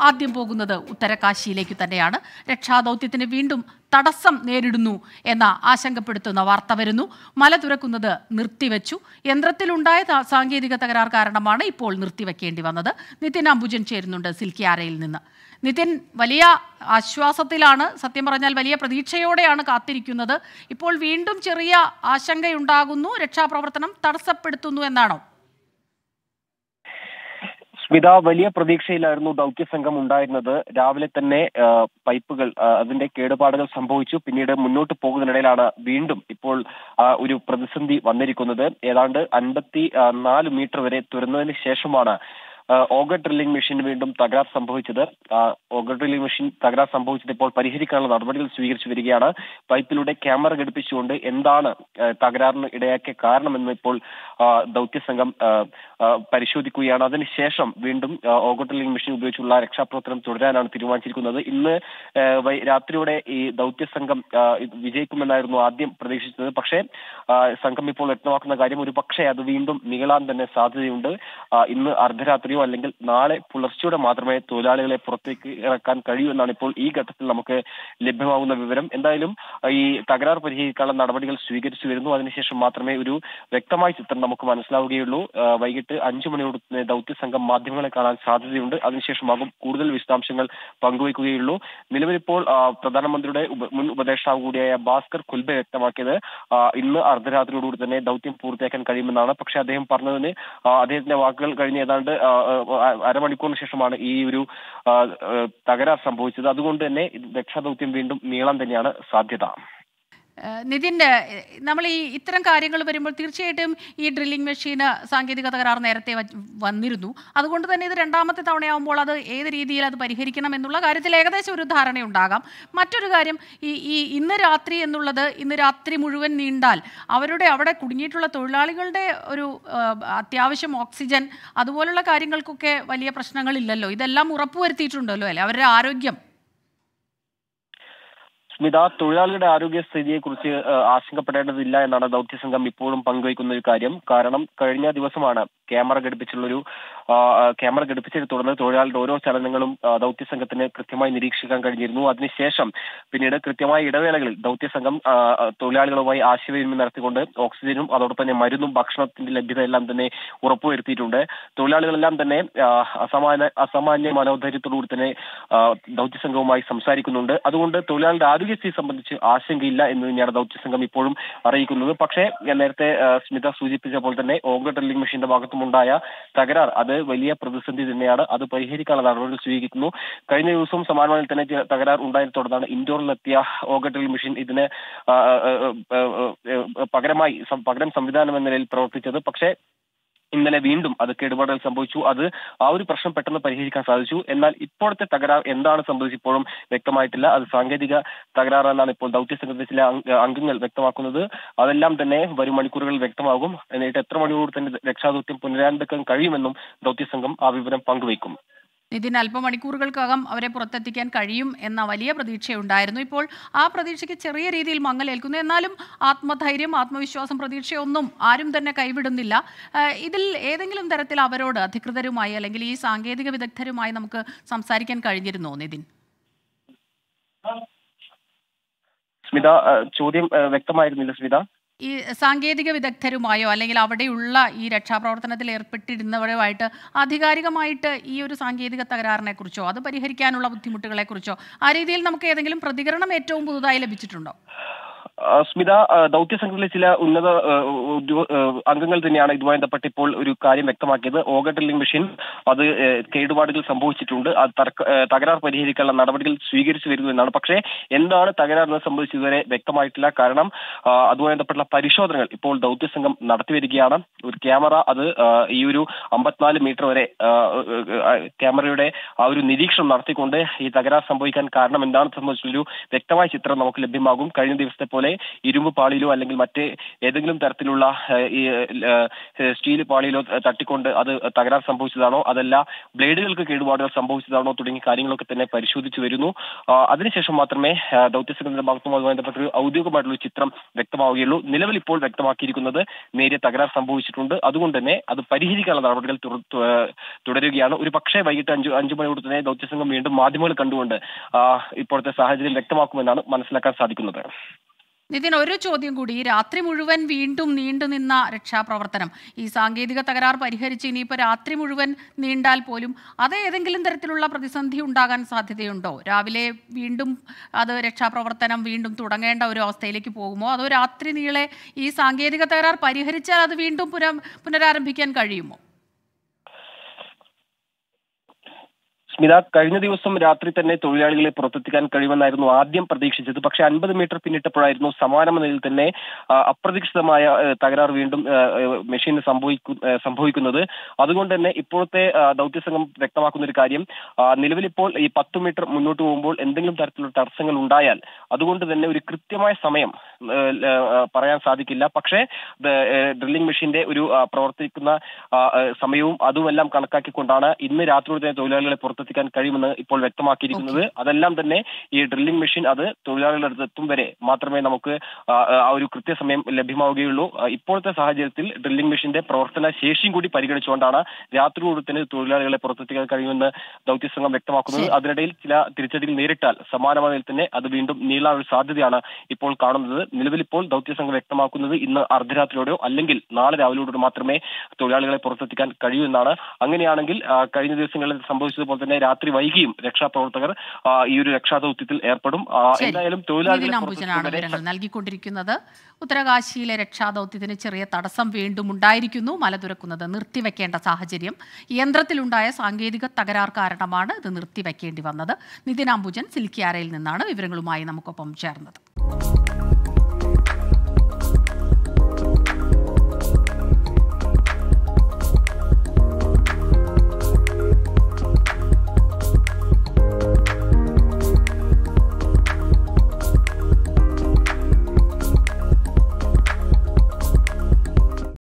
ആദ്യം പോകുന്നത് ഉത്തരകാശിയിലേക്ക് തന്നെയാണ് രക്ഷാദൗത്യത്തിന് വീണ്ടും തടസ്സം നേരിടുന്നു എന്ന ആശങ്കപ്പെടുത്തുന്ന വാർത്ത വരുന്നു മല തുറക്കുന്നത് നിർത്തിവെച്ചു യന്ത്രത്തിലുണ്ടായ ത- സാങ്കേതിക തകരാർ കാരണമാണ് ഇപ്പോൾ നിർത്തിവെക്കേണ്ടി വന്നത് നിതിൻ അംബുജൻ ചേരുന്നുണ്ട് സിൽക്കിയാരയിൽ നിന്ന് നിതിൻ വലിയ ആശ്വാസത്തിലാണ് സത്യം പറഞ്ഞാൽ വലിയ പ്രതീക്ഷയോടെയാണ് കാത്തിരിക്കുന്നത് ഇപ്പോൾ വീണ്ടും ചെറിയ ആശങ്കയുണ്ടാകുന്നു രക്ഷാപ്രവർത്തനം തടസ്സപ്പെടുത്തുന്നു എന്നാണോ സ്മിത വലിയ പ്രതീക്ഷയിലായിരുന്നു ദൗത്യസംഘം ഉണ്ടായിരുന്നത് രാവിലെ തന്നെ ആ, പൈപ്പുകൾ ആ, അതിന്റെ കേടുപാടുകൾ സംഭവിച്ചു പിന്നീട് മുന്നോട്ട് പോകുന്നതിനിടയിലാണ് വീണ്ടും ഇപ്പോൾ ആ, ഒരു പ്രതിസന്ധി വന്നിരിക്കുന്നത് ഏതാണ്ട് അൻപത്തി ആ, നാല് മീറ്റർ വരെ തുറന്നതിന് ശേഷമാണ് ആ, ഓഗർ ഡ്രില്ലിംഗ് മെഷീൻ വീണ്ടും തകരാർ സംഭവിച്ചത് ആ, ഓഗർ ഡ്രില്ലിംഗ് മെഷീൻ തകരാർ സംഭവിച്ചത് ഇപ്പോൾ പരിഹരിക്കാനുള്ള നടപടികൾ സ്വീകരിച്ചു വരികയാണ് പൈപ്പിലൂടെ ക്യാമറ ഘടിപ്പിച്ചുകൊണ്ട് എന്താണ് ആ, തകരാറിന് ഇടയാക്കിയ കാരണമെന്ന് ഇപ്പോൾ ആ, ദൗത്യസംഘം ആ, ആ, പരിശോധിക്കുകയാണ് അതിനുശേഷം വീണ്ടും ആ, ഓഗർ ഡ്രില്ലിംഗ് മെഷീൻ ഉപയോഗിച്ചുള്ള രക്ഷാപ്രവർത്തനം തുടരാനാണ് തീരുമാനിച്ചിരിക്കുന്നത് ഇന്ന് ആ, വൈ- രാത്രിയോടെ ഈ ദൗത്യസംഘം ആ, ഇത് വിജയിക്കുമെന്നായിരുന്നു ആദ്യം പ്രതീക്ഷിച്ചത് പക്ഷേ ആ, സംഘം ഇപ്പോൾ വ്യക്തമാക്കുന്ന കാര്യം ഒരു പക്ഷേ അത് വീണ്ടും നീളാൻ തന്നെ സാധ്യതയുണ്ട് ആ, ഇന്ന് അർദ്ധരാത്രിയോ അല്ലെങ്കിൽ നാളെ പുലർച്ചയോടെ മാത്രമേ തൊഴിലാളികളെ പുറത്തേക്ക് ഇറക്കാൻ കഴിയൂ എന്നാണ് ഇപ്പോൾ ഈ ഘട്ടത്തിൽ നമുക്ക് ലഭ്യമാകുന്ന വിവരം എന്തായാലും ആ, ഈ തകരാർ പരിഹരിക്കാനുള്ള നടപടികൾ സ്വീകരിച്ചു വരുന്നു അതിനുശേഷം മാത്രമേ ഒരു വ്യക്തമായ ചിത്രം നമുക്ക് മനസ്സിലാവുകയുള്ളൂ ആ, വൈകിട്ട് അഞ്ചു മണിയോട് തന്നെ ദൗത്യസംഘം മാധ്യമങ്ങളെ കാണാൻ സാധ്യതയുണ്ട് അതിനുശേഷമാകും കൂടുതൽ വിശദാംശങ്ങൾ പങ്കുവയ്ക്കുകയുള്ളൂ നിലവിലിപ്പോൾ ആ, പ്രധാനമന്ത്രിയുടെ ഉപ- മുൻ ഉപദേഷ്ടാവ് കൂടിയായ ഭാസ്കർ കുൽബെ വ്യക്തമാക്കിയത് ആ, ഇന്ന് അർദ്ധരാത്രിയോടുകൂടി തന്നെ ദൗത്യം പൂർത്തിയാക്കാൻ കഴിയുമെന്നാണ് പക്ഷെ അദ്ദേഹം പറഞ്ഞതിന് ആ, അദ്ദേഹത്തിന്റെ വാക്കുകൾ കഴിഞ്ഞ് ഏതാണ്ട് ആ, ആ, അരമണിക്കൂറിന് ശേഷമാണ് ഈ ഒരു ആ, ആ, തകരാർ സംഭവിച്ചത് അതുകൊണ്ട് തന്നെ ഇത് രക്ഷാദൗത്യം വീണ്ടും നീളം തന്നെയാണ് സാധ്യത ഏഹ് നിതിൻ ഏഹ് നമ്മൾ ഈ ഇത്തരം കാര്യങ്ങൾ വരുമ്പോൾ തീർച്ചയായിട്ടും ഈ ഡ്രില്ലിംഗ് മെഷീന് സാങ്കേതിക തകരാർ നേരത്തെ വ- വന്നിരുന്നു അതുകൊണ്ട് തന്നെ ഇത് രണ്ടാമത്തെ തവണയാകുമ്പോൾ അത് ഏത് രീതിയിൽ അത് പരിഹരിക്കണം എന്നുള്ള കാര്യത്തിൽ ഏകദേശം ഒരു ധാരണയുണ്ടാകാം മറ്റൊരു കാര്യം ഈ ഈ ഇന്ന് രാത്രി എന്നുള്ളത് ഇന്ന് രാത്രി മുഴുവൻ നീണ്ടാൽ അവരുടെ അവിടെ കുടുങ്ങിയിട്ടുള്ള തൊഴിലാളികളുടെ ഒരു ഏഹ്, അത്യാവശ്യം ഓക്സിജൻ അതുപോലുള്ള കാര്യങ്ങൾക്കൊക്കെ വലിയ പ്രശ്നങ്ങളില്ലല്ലോ ഇതെല്ലാം ഉറപ്പുവരുത്തിയിട്ടുണ്ടല്ലോ അല്ലേ അവരുടെ ആരോഗ്യം സ്മിത തൊഴിലാളികളുടെ ആരോഗ്യസ്ഥിതിയെ കുറിച്ച് ആശങ്കപ്പെടേണ്ടതില്ല എന്നാണ് ദൗത്യസംഘം ഇപ്പോഴും പങ്കുവയ്ക്കുന്ന ഒരു കാര്യം കാരണം കഴിഞ്ഞ ദിവസമാണ് ക്യാമറ ഘടിപ്പിച്ചുള്ളൊരു ആ, ആ, ക്യാമറ ഘടിപ്പിച്ചതിനെ തുടർന്ന് തൊഴിലാളിയുടെ ഓരോ ചലനങ്ങളും ആ, ദൗത്യസംഘത്തിന് കൃത്യമായി നിരീക്ഷിക്കാൻ കഴിഞ്ഞിരുന്നു അതിനുശേഷം പിന്നീട് കൃത്യമായ ഇടവേളകളിൽ ദൗത്യസംഘം ആ, ആ, തൊഴിലാളികളുമായി ആശയവിനിമയം നടത്തിക്കൊണ്ട് ഓക്സിജനും അതോടൊപ്പം തന്നെ മരുന്നും ഭക്ഷണത്തിന്റെ ലഭ്യത എല്ലാം തന്നെ ഉറപ്പുവരുത്തിയിട്ടുണ്ട് തൊഴിലാളികളെല്ലാം തന്നെ ആ, അസാമാന്യ അസാമാന്യ മനോധൈര്യത്തോടുകൂടി തന്നെ ആ, ദൗത്യസംഘവുമായി സംസാരിക്കുന്നുണ്ട് അതുകൊണ്ട് തൊഴിലാളിയുടെ ആരോഗ്യസ്ഥിതി സംബന്ധിച്ച് ആശങ്കയില്ല എന്ന് തന്നെയാണ് ദൗത്യസംഘം ഇപ്പോഴും അറിയിക്കുന്നത് പക്ഷേ ഞാൻ നേരത്തെ ആ, സ്മിത സൂചിപ്പിച്ച പോലെ തന്നെ ഓഗർ ഡ്രില്ലിംഗ് മെഷീന്റെ ഭാഗത്തുമുണ്ടായ തകരാർ അത് വലിയ പ്രതിസന്ധി തന്നെയാണ് അത് പരിഹരിക്കാനുള്ള നടപടികൾ സ്വീകരിക്കുന്നു കഴിഞ്ഞ ദിവസവും സമാനമായി തന്നെ ചില തകരാർ ഉണ്ടായതിനെ തുടർന്നാണ് ഇൻഡോറിലെത്തിയ ഓഗർ ഡ്രില്ലിംഗ് മെഷീൻ ഇതിന് ആ, ആ, ആ, ആ, ആ, പകരമായി സം- പകരം സംവിധാനം എന്ന നിലയിൽ പ്രവർത്തിച്ചത് പക്ഷേ ഇന്നലെ വീണ്ടും അത് കേടുപാടുകൾ സംഭവിച്ചു അത് ആ ഒരു പ്രശ്നം പെട്ടെന്ന് പരിഹരിക്കാൻ സാധിച്ചു എന്നാൽ ഇപ്പോഴത്തെ തകരാർ എന്താണ് സംഭവിച്ചത് ഇപ്പോഴും വ്യക്തമായിട്ടില്ല അത് സാങ്കേതിക തകരാറെന്നാണ് ഇപ്പോൾ ദൗത്യസംഘത്തിലെ ചില അംഗ- അംഗങ്ങൾ വ്യക്തമാക്കുന്നത് അതെല്ലാം തന്നെ വരും മണിക്കൂറുകളിൽ വ്യക്തമാകും എന്നിട്ട് എത്ര മണിക്കൂർ തന്നെ രക്ഷാദൗത്യം പുനരാരംഭിക്കാൻ കഴിയുമെന്നും ദൗത്യസംഘം ആ വിവരം പങ്കുവയ്ക്കും നിതിൻ അല്പമണിക്കൂറുകൾക്കകം അവരെ പുറത്തെത്തിക്കാൻ കഴിയും എന്ന വലിയ പ്രതീക്ഷയുണ്ടായിരുന്നു ഇപ്പോൾ ആ പ്രതീക്ഷയ്ക്ക് ചെറിയ രീതിയിൽ മങ്ങലേൽക്കുന്നു എന്നാലും ആത്മധൈര്യം ആത്മവിശ്വാസം പ്രതീക്ഷയൊന്നും ആരും തന്നെ കൈവിടുന്നില്ല ആഹ് ഇതിൽ ഏതെങ്കിലും തരത്തിൽ അവരോട് അധികൃതരുമായി അല്ലെങ്കിൽ ഈ സാങ്കേതിക വിദഗ്ധരുമായി നമുക്ക് സംസാരിക്കാൻ കഴിഞ്ഞിരുന്നോ നിതിൻ സ്മിത ആ, ചോദ്യം ആ, വ്യക്തമായിരുന്നില്ല സ്മിത ഈ സാങ്കേതിക വിദഗ്ധരുമായോ അല്ലെങ്കിൽ അവിടെയുള്ള ഈ രക്ഷാപ്രവർത്തനത്തിൽ ഏർപ്പെട്ടിരുന്നവരുമായിട്ട് ആധികാരികമായിട്ട് ഈ ഒരു സാങ്കേതിക തകരാറിനെ കുറിച്ചോ അത് പരിഹരിക്കാനുള്ള ബുദ്ധിമുട്ടുകളെ കുറിച്ചോ ആ രീതിയിൽ നമുക്ക് ഏതെങ്കിലും പ്രതികരണം ഏറ്റവും പുതുതായി ലഭിച്ചിട്ടുണ്ടോ ആ, സ്മിത ആ, ദൗത്യസംഘത്തിലെ ചില ഉന്നത ആ, ഉദ്യോ- ആ, അംഗങ്ങൾ തന്നെയാണ് ഇതുമായി ബന്ധപ്പെട്ട് ഇപ്പോൾ ഒരു കാര്യം വ്യക്തമാക്കിയത് ഓഗർ ഡ്രില്ലിംഗ് മെഷീൻ അത് ഏ, കേടുപാടുകൾ സംഭവിച്ചിട്ടുണ്ട് അത് തർക്ക- ഏ, തകരാർ പരിഹരിക്കാനുള്ള നടപടികൾ സ്വീകരിച്ചു വരുന്നു എന്നാണ് പക്ഷേ എന്താണ് തകരാർ എന്ന് സംബന്ധിച്ച് ഇതുവരെ വ്യക്തമായിട്ടില്ല കാരണം ആ, അതുമായി ബന്ധപ്പെട്ടുള്ള പരിശോധനകൾ ഇപ്പോൾ ദൗത്യസംഘം നടത്തി വരികയാണ് ഒരു ക്യാമറ അത് ആ, ഈ ഒരു അമ്പത്തിനാല് മീറ്റർ വരെ ആ, ആ, ക്യാമറയുടെ ആ ഒരു നിരീക്ഷണം നടത്തിക്കൊണ്ട് ഈ തകരാർ സംഭവിക്കാൻ കാരണം എന്താണെന്ന് സംബന്ധിച്ചൊരു വ്യക്തമായ ചിത്രം നമുക്ക് ലഭ്യമാകും കഴിഞ്ഞ ദിവസത്തെ പോലെ ഉൾപ്പെടെ ഇരുമ്പ് പാളിയിലോ അല്ലെങ്കിൽ മറ്റേ ഏതെങ്കിലും തരത്തിലുള്ള ഏഹ്, ഈ ഏഹ്, സ്റ്റീൽ പാളിയിലോ തട്ടിക്കൊണ്ട് അത് തകരാർ സംഭവിച്ചതാണോ അതല്ല ബ്ലേഡുകൾക്ക് കേടുപാടുകൾ സംഭവിച്ചതാണോ തുടങ്ങിയ കാര്യങ്ങളൊക്കെ തന്നെ പരിശോധിച്ചു വരുന്നു ആ, അതിനുശേഷം മാത്രമേ ആ, ദൗത്യസംഘത്തിന്റെ ഭാഗത്തുമായി ബന്ധപ്പെട്ട് ഒരു ഔദ്യോഗികമായിട്ടുള്ള ഒരു ചിത്രം വ്യക്തമാവുകയുള്ളൂ നിലവിൽ ഇപ്പോൾ വ്യക്തമാക്കിയിരിക്കുന്നത് നേരിയ തകരാർ സംഭവിച്ചിട്ടുണ്ട് അതുകൊണ്ട് തന്നെ അത് പരിഹരിക്കാനുള്ള നടപടികൾ തുട- തു- ഏഹ് തുടരുകയാണ് ഒരു പക്ഷേ വൈകിട്ട് അഞ്ചു അഞ്ചു മണിയോട് തന്നെ ദൗത്യസംഘം വീണ്ടും മാധ്യമങ്ങൾ കണ്ടുകൊണ്ട് ആ, ഇപ്പോഴത്തെ സാഹചര്യം വ്യക്തമാക്കുമെന്നാണ് മനസ്സിലാക്കാൻ സാധിക്കുന്നത് നിതിൻ ഒരു ചോദ്യം കൂടി ഈ രാത്രി മുഴുവൻ വീണ്ടും നീണ്ടുനിന്ന രക്ഷാപ്രവർത്തനം ഈ സാങ്കേതിക തകരാർ പരിഹരിച്ച് ഇനിയിപ്പോൾ രാത്രി മുഴുവൻ നീണ്ടാൽ പോലും അത് ഏതെങ്കിലും തരത്തിലുള്ള പ്രതിസന്ധി ഉണ്ടാകാൻ സാധ്യതയുണ്ടോ രാവിലെ വീണ്ടും അത് രക്ഷാപ്രവർത്തനം വീണ്ടും തുടങ്ങേണ്ട ഒരു അവസ്ഥയിലേക്ക് പോകുമോ അതോ രാത്രി നീളെ ഈ സാങ്കേതിക തകരാർ പരിഹരിച്ചാൽ അത് വീണ്ടും പുന പുനരാരംഭിക്കാൻ കഴിയുമോ സ്മിത കഴിഞ്ഞ ദിവസം രാത്രി തന്നെ തൊഴിലാളികളെ പുറത്തെത്തിക്കാൻ കഴിയുമെന്നായിരുന്നു ആദ്യം പ്രതീക്ഷിച്ചത് പക്ഷേ അൻപത് മീറ്റർ പിന്നിട്ടപ്പോഴായിരുന്നു സമാന നിലയിൽ തന്നെ ആ, അപ്രതീക്ഷിതമായ ആ, തകരാർ വീണ്ടും ആ, ആ, മെഷീന് സംഭവിക്കു ആ, സംഭവിക്കുന്നത് അതുകൊണ്ട് തന്നെ ഇപ്പോഴത്തെ ആ, ദൗത്യസംഘം വ്യക്തമാക്കുന്ന ഒരു കാര്യം ആ, നിലവിലിപ്പോൾ ഈ പത്ത് മീറ്റർ മുന്നോട്ട് പോകുമ്പോൾ എന്തെങ്കിലും തരത്തിലുള്ള തടസ്സങ്ങൾ ഉണ്ടായാൽ അതുകൊണ്ട് തന്നെ ഒരു കൃത്യമായ സമയം ആ, ആ, പറയാൻ സാധിക്കില്ല പക്ഷേ ഡ്രില്ലിംഗ് മെഷീന്റെ ഒരു ആ, പ്രവർത്തിക്കുന്ന ആ, ആ, സമയവും അതുമെല്ലാം കണക്കാക്കിക്കൊണ്ടാണ് ഇന്ന് രാത്രിയോടെ തന്നെ തൊഴിലാളികളെ പുറത്തെത്തിക്കാൻ കഴിയുമെന്ന് ഇപ്പോൾ വ്യക്തമാക്കിയിരിക്കുന്നത് അതെല്ലാം തന്നെ ഈ ഡ്രില്ലിംഗ് മെഷീൻ അത് തൊഴിലാളികളുടെ അടുത്ത് എത്തും വരെ മാത്രമേ നമുക്ക് ആ, ആ ഒരു കൃത്യസമയം ലഭ്യമാവുകയുള്ളൂ ആ, ഇപ്പോഴത്തെ സാഹചര്യത്തിൽ ഡ്രില്ലിംഗ് മെഷീന്റെ പ്രവർത്തന ശേഷിയും കൂടി പരിഗണിച്ചുകൊണ്ടാണ് രാത്രിയോടെ തന്നെ തൊഴിലാളികളെ പുറത്തെത്തിക്കാൻ കഴിയുമെന്ന് ദൗത്യസംഘം വ്യക്തമാക്കുന്നത് ശരി. അതിനിടയിൽ ചില തിരിച്ചടികൾ നേരിട്ടാൽ സമാനമായ നിലയിൽ തന്നെ അത് വീണ്ടും നീളാൻ ഒരു സാധ്യതയാണ് ഇപ്പോൾ കാണുന്നത് നിലവിൽ ഇപ്പോൾ ദൗത്യസംഘം വ്യക്തമാക്കുന്നത് ഇന്ന് അർദ്ധരാത്രിയോടെയോ അല്ലെങ്കിൽ നാളെ രാവിലെയോടെ മാത്രമേ തൊഴിലാളികളെ പുറത്തെത്തിക്കാൻ കഴിയൂ എന്നാണ് അങ്ങനെയാണെങ്കിൽ ആ, കഴിഞ്ഞ ദിവസങ്ങളിൽ സംഭവിച്ചതുപോലെ തന്നെ രാത്രി വൈകിയും രക്ഷാപ്രവർത്തകർ ആ, ഈ ഒരു രക്ഷാദൗത്യത്തിൽ ഏർപ്പെടും ആ, ശരി. എന്തായാലും നിതിൻ തൊഴിലാളികളെ അംബുജനാണ് പുറത്തെത്തിക്കുന്നവരെ വിവരങ്ങൾ നൽകിക്കൊണ്ടിരിക്കുന്നത് ഉത്തരകാശിയിലെ രക്ഷാദൗത്യത്തിന് ചെറിയ തടസ്സം വീണ്ടും ഉണ്ടായിരിക്കുന്നു മല തുറക്കുന്നത് നിർത്തിവെക്കേണ്ട സാഹചര്യം യന്ത്രത്തിലുണ്ടായ സാങ്കേതിക തകരാർ കാരണമാണ് ഇത് നിർത്തിവെക്കേണ്ടി വന്നത് നിതിൻ അംബുജൻ സിൽക്കിയാരയിൽ നിന്നാണ് വിവരങ്ങളുമായി നമുക്കൊപ്പം ചേർന്നത്